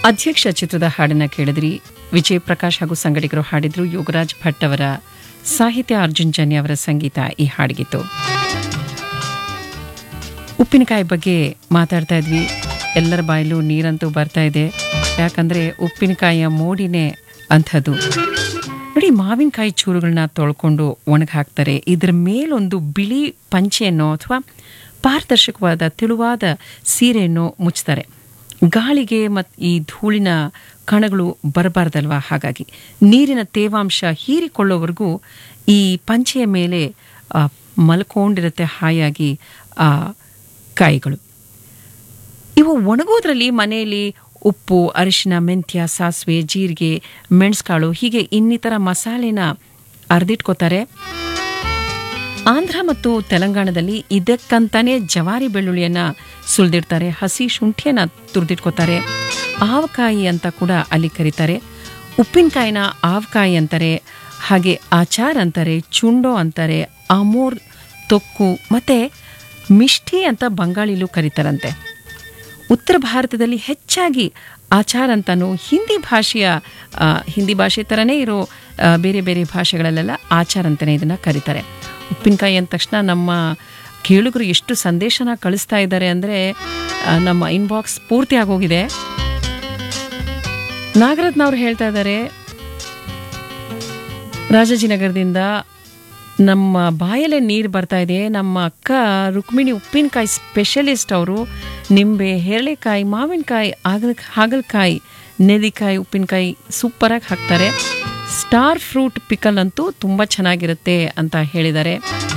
ಅಧ್ಯಕ್ಷ ಚಿತ್ರದ ಹಾಡನ್ನ ಕೇಳಿದ್ರಿ ವಿಜಯ್ ಪ್ರಕಾಶ್ ಹಾಗೂ ಸಂಗಡಿಗರು ಹಾಡಿದ್ರು ಯೋಗರಾಜ್ ಭಟ್ ಅವರ ಸಾಹಿತ್ಯ ಅರ್ಜುನ್ ಜನ್ಯ ಅವರ ಸಂಗೀತ ಈ ಹಾಡಿಗಿತ್ತು ಉಪ್ಪಿನಕಾಯಿ ಬಗ್ಗೆ ಮಾತಾಡ್ತಾ ಇದ್ವಿ ಎಲ್ಲರ ಬಾಯಲ್ಲೂ ನೀರಂತೂ ಬರ್ತಾ ಇದೆ ಯಾಕಂದ್ರೆ ಉಪ್ಪಿನಕಾಯಿಯ ಮೋಡಿನೇ ಅಂಥದ್ದು ನೋಡಿ ಮಾವಿನಕಾಯಿ ಚೂರುಗಳನ್ನ ತೊಳ್ಕೊಂಡು ಒಣಗಿ ಹಾಕ್ತಾರೆ ಇದರ ಮೇಲೊಂದು ಬಿಳಿ ಪಂಚೆಯನ್ನು ಅಥವಾ ಪಾರದರ್ಶಕವಾದ ತೆಳುವಾದ ಸೀರೆಯನ್ನು ಮುಚ್ತಾರೆ ಗಾಳಿಗೆ ಮತ್ತು ಈ ಧೂಳಿನ ಕಣಗಳು ಬರಬಾರ್ದಲ್ವಾ ಹಾಗಾಗಿ ನೀರಿನ ತೇವಾಂಶ ಹೀರಿಕೊಳ್ಳೋವರೆಗೂ ಈ ಪಂಚೆಯ ಮೇಲೆ ಆ, ಮಲ್ಕೊಂಡಿರುತ್ತೆ ಹಾಯಾಗಿ ಆ ಕಾಯಿಗಳು ಇವು ಒಣಗೋದ್ರಲ್ಲಿ ಮನೆಯಲ್ಲಿ ಉಪ್ಪು ಅರಿಶಿನ ಮೆಂತ್ಯ ಸಾಸಿವೆ ಜೀರಿಗೆ ಮೆಣಸುಕಾಳು ಹೀಗೆ ಇನ್ನಿತರ ಮಸಾಲೆನ ಅರ್ದಿಟ್ಕೋತಾರೆ ಆಂಧ್ರ ಮತ್ತು ತೆಲಂಗಾಣದಲ್ಲಿ ಇದಕ್ಕಂತಾನೆ ಜವಾರಿ ಬೆಳ್ಳುಳ್ಳಿಯನ್ನ ಸುಲಿದಿಡ್ತಾರೆ ಹಸಿ ಶುಂಠಿಯನ್ನ ತುರಿದಿಟ್ಕೋತಾರೆ ಆವಕಾಯಿ ಅಂತ ಕೂಡ ಅಲ್ಲಿ ಕರೀತಾರೆ ಉಪ್ಪಿನಕಾಯಿನ ಆವಕಾಯಿ ಅಂತಾರೆ ಹಾಗೆ ಆಚಾರ್ ಅಂತಾರೆ ಚುಂಡೋ ಅಂತಾರೆ ಆಮೂರ್ ತೊಕ್ಕು ಮತ್ತೆ ಮಿಷ್ಟಿ ಅಂತ ಬಂಗಾಳಿಲೂ ಕರೀತಾರಂತೆ ಉತ್ತರ ಭಾರತದಲ್ಲಿ ಹೆಚ್ಚಾಗಿ ಆಚಾರ ಅಂತಾನು ಹಿಂದಿ ಭಾಷೆಯ ಆ, ಹಿಂದಿ ಭಾಷೆ ಥರನೇ ಇರೋ ಆ, ಬೇರೆ ಬೇರೆ ಭಾಷೆಗಳಲ್ಲೆಲ್ಲ ಆಚಾರ ಅಂತಲೇ ಇದನ್ನು ಕರೀತಾರೆ ಉಪ್ಪಿನಕಾಯಿ ಅಂದ ತಕ್ಷಣ ನಮ್ಮ ಕೇಳುಗರು ಎಷ್ಟು ಸಂದೇಶನ ಕಳಿಸ್ತಾ ಇದ್ದಾರೆ ಅಂದರೆ ನಮ್ಮ ಇನ್ಬಾಕ್ಸ್ ಪೂರ್ತಿ ಆಗೋಗಿದೆ ನಾಗರತ್ನವ್ರು ಹೇಳ್ತಾ ಇದ್ದಾರೆ ರಾಜಾಜಿನಗರದಿಂದ ನಮ್ಮ ಬಾಯಲ್ಲೇ ನೀರು ಬರ್ತಾ ಇದೆ ನಮ್ಮ ಅಕ್ಕ ರುಕ್ಮಿಣಿ ಉಪ್ಪಿನಕಾಯಿ ಸ್ಪೆಷಲಿಸ್ಟ್ ಅವರು ನಿಂಬೆ ಹೇರಳೆಕಾಯಿ ಮಾವಿನಕಾಯಿ ಆಗಲ ಹಾಗಲಕಾಯಿ ನೆಲ್ಲಿಕಾಯಿ ಉಪ್ಪಿನಕಾಯಿ ಸೂಪರಾಗಿ ಹಾಕ್ತಾರೆ ಸ್ಟಾರ್ ಫ್ರೂಟ್ ಪಿಕಲ್ ಅಂತೂ ತುಂಬ ಚೆನ್ನಾಗಿರುತ್ತೆ ಅಂತ ಹೇಳಿದ್ದಾರೆ